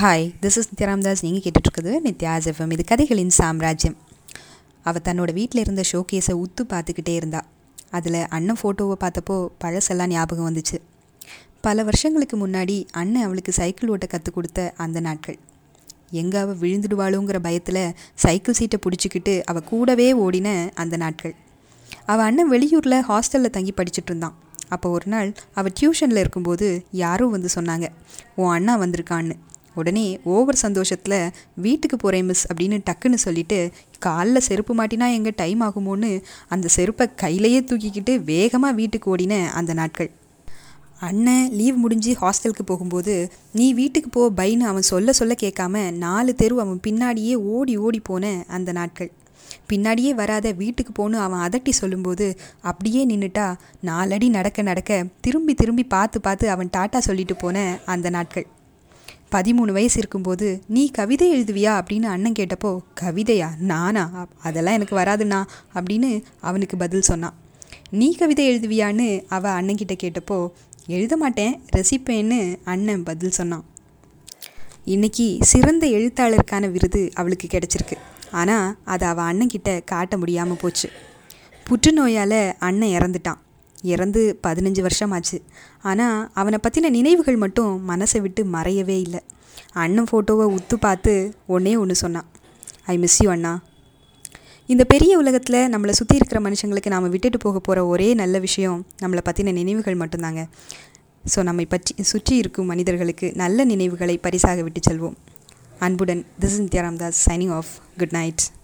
hi this is Nithya Ramdas நீங்கள் கேட்டுட்ருக்குது Nithya FM இது கதைகளின் சாம்ராஜ்யம் அவள் தன்னோட வீட்டில் இருந்த ஷோகேஸை உத்து பார்த்துக்கிட்டே இருந்தா அதில் அண்ணன் ஃபோட்டோவை பார்த்தப்போ பழசெல்லாம் ஞாபகம் வந்துச்சு பல வருஷங்களுக்கு முன்னாடி அண்ணன் அவளுக்கு சைக்கிள் ஓட்ட கற்றுக் கொடுத்த அந்த நாட்கள் எங்கே அவள் விழுந்துடுவாளோங்கிற பயத்தில் சைக்கிள் சீட்டை பிடிச்சிக்கிட்டு அவள் கூடவே ஓடின அந்த நாட்கள் அவள் அண்ணன் வெளியூரில் ஹாஸ்டலில் தங்கி படிச்சுட்டு இருந்தான் அப்போ ஒரு நாள் அவள் டியூஷனில் இருக்கும்போது யாரோ வந்து சொன்னாங்க உன் அண்ணா வந்திருக்கான்னு உடனே ஓவர் சந்தோஷத்தில் வீட்டுக்கு போகிறேன் மிஸ் அப்படின்னு டக்குன்னு சொல்லிட்டு காலில் செருப்பு மாட்டினா எங்கே டைம் ஆகுமோன்னு அந்த செருப்பை கையிலையே தூக்கிக்கிட்டு வேகமாக வீட்டுக்கு ஓடின அந்த நாட்கள் அண்ணன் லீவ் முடிஞ்சு ஹாஸ்டலுக்கு போகும்போது நீ வீட்டுக்கு போ பைன்னு அவன் சொல்ல சொல்ல கேட்காம நாலு தெரு அவன் பின்னாடியே ஓடி ஓடி போன அந்த நாட்கள் பின்னாடியே வராத வீட்டுக்கு போன்னு அவன் அதட்டி சொல்லும்போது அப்படியே நின்றுட்டா நாலடி நடக்க நடக்க திரும்பி திரும்பி பார்த்து பார்த்து அவன் டாட்டா சொல்லிட்டு போன அந்த நாட்கள் பதிமூணு வயசு இருக்கும்போது நீ கவிதை எழுதுவியா அப்படின்னு அண்ணன் கேட்டப்போ கவிதையா நானா அப்- அதெல்லாம் எனக்கு வராதுண்ணா அப்படின்னு அவனுக்கு பதில் சொன்னான் நீ கவிதை எழுதுவியான்னு அவள் அண்ணன்கிட்ட கேட்டப்போ எழுத மாட்டேன் ரசிப்பேன்னு அண்ணன் பதில் சொன்னான் இன்னைக்கு சிறந்த எழுத்தாளருக்கான விருது அவளுக்கு கிடைச்சிருக்கு ஆனால் அதை அவள் அண்ணன்கிட்ட காட்ட முடியாமல் போச்சு புற்றுநோயால் அண்ணன் இறந்துட்டான் இறந்து பதினஞ்சு வருஷமாச்சு ஆனால் அவனை பற்றின நினைவுகள் மட்டும் மனசை விட்டு மறையவே இல்லை அண்ணன் ஃபோட்டோவை உத்து பார்த்து ஒன்றே ஒன்று சொன்னான் ஐ மிஸ் யூ அண்ணா இந்த பெரிய உலகத்தில் நம்மளை சுற்றி இருக்கிற மனுஷங்களுக்கு நாம் விட்டுட்டு போக போகிற ஒரே நல்ல விஷயம் நம்மளை பற்றின நினைவுகள் மட்டும்தாங்க ஸோ நம்மை பற்றி சுற்றி இருக்கும் மனிதர்களுக்கு நல்ல நினைவுகளை பரிசாக விட்டு செல்வோம் அன்புடன் this is Nithya Ramdas signing off good night